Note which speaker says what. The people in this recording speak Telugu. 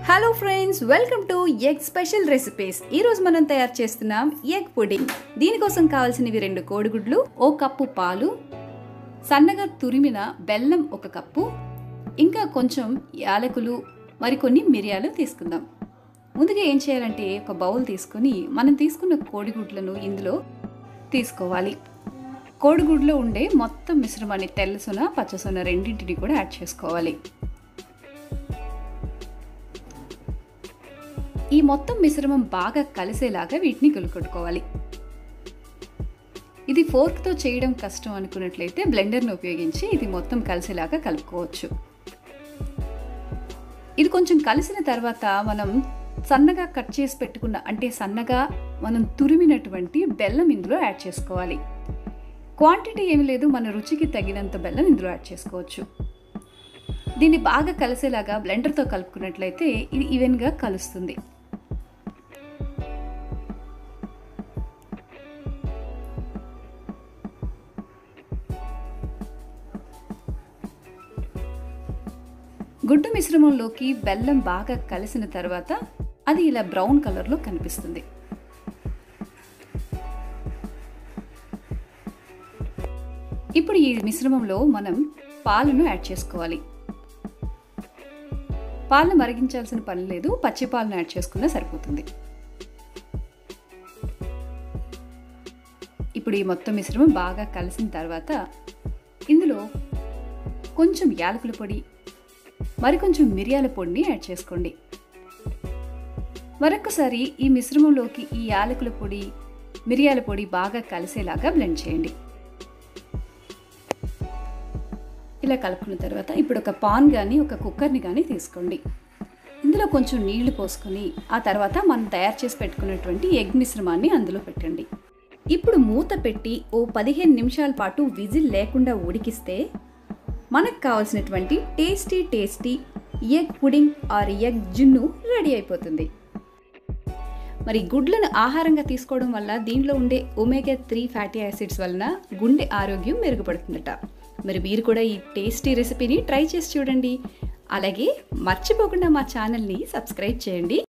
Speaker 1: hello friends welcome to egg special recipes ఈ రోజు మనం తయారు చేస్తున్నాం ఎగ్ పుడింగ్ దీనికోసం కావాల్సినవి రెండు కోడిగుడ్లు ఓ కప్పు పాలు సన్నగా తురిమిన బెల్లం ఒక కప్పు ఇంకా కొంచెం యాలకులు మరికొన్ని మిరియాలు తీసుకుందాం ముందుగా ఏం చేయాలంటే ఒక బౌల్ తీసుకొని మనం తీసుకున్న కోడిగుడ్లను ఇందులో తీసుకోవాలి కోడిగుడ్లో ఉండే మొత్తం మిశ్రమాన్ని తెల్లసొన పచ్చసొన రెండింటిని కూడా యాడ్ చేసుకోవాలి ఈ మొత్తం మిశ్రమం బాగా కలిసేలాగా వీటిని కలుకొట్టుకోవాలి ఇది ఫోర్క్తో చేయడం కష్టం అనుకున్నట్లయితే బ్లెండర్ను ఉపయోగించి ఇది మొత్తం కలిసేలాగా కలుపుకోవచ్చు ఇది కొంచెం కలిసిన తర్వాత మనం సన్నగా కట్ చేసి పెట్టుకున్న అంటే సన్నగా మనం తురిమినటువంటి బెల్లం ఇందులో యాడ్ చేసుకోవాలి క్వాంటిటీ ఏమి లేదు మన రుచికి తగినంత బెల్లం ఇందులో యాడ్ చేసుకోవచ్చు దీన్ని బాగా కలిసేలాగా బ్లెండర్తో కలుపుకున్నట్లయితే ఇది ఈవెన్గా కలుస్తుంది గుడ్డు మిశ్రమంలోకి బెల్లం బాగా కలిసిన తర్వాత అది ఇలా బ్రౌన్ కలర్లో కనిపిస్తుంది ఇప్పుడు ఈ మిశ్రమంలో మనం పాలను యాడ్ చేసుకోవాలి పాలను మరిగించాల్సిన పని లేదు పచ్చి పాలను యాడ్ చేసుకున్నా సరిపోతుంది ఇప్పుడు ఈ మొత్తం మిశ్రమం బాగా కలిసిన తర్వాత ఇందులో కొంచెం యాలకుల పొడి మరికొంచెం మిరియాల పొడిని యాడ్ చేసుకోండి మరొకసారి ఈ మిశ్రమంలోకి ఈ యాలకుల పొడి మిరియాల పొడి బాగా కలిసేలాగా బ్లెండ్ చేయండి ఇలా కలుపుకున్న తర్వాత ఇప్పుడు ఒక పాన్ కానీ ఒక కుక్కర్ని కానీ తీసుకోండి ఇందులో కొంచెం నీళ్లు పోసుకొని ఆ తర్వాత మనం తయారు చేసి పెట్టుకున్నటువంటి ఎగ్ మిశ్రమాన్ని అందులో పెట్టండి ఇప్పుడు మూత పెట్టి ఓ పదిహేను నిమిషాల పాటు విజిల్ లేకుండా ఉడికిస్తే మనకు కావాల్సినటువంటి tasty tasty egg pudding or egg జున్ను రెడీ అయిపోతుంది మరి గుడ్లను ఆహారంగా తీసుకోవడం వల్ల దీనిలో ఉండే ఒమేగా త్రీ ఫ్యాటీ యాసిడ్స్ వలన గుండె ఆరోగ్యం మెరుగుపడుతుందట మరి మీరు కూడా ఈ టేస్టీ రెసిపీని ట్రై చేసి చూడండి అలాగే మర్చిపోకుండా మా ఛానల్ని సబ్స్క్రైబ్ చేయండి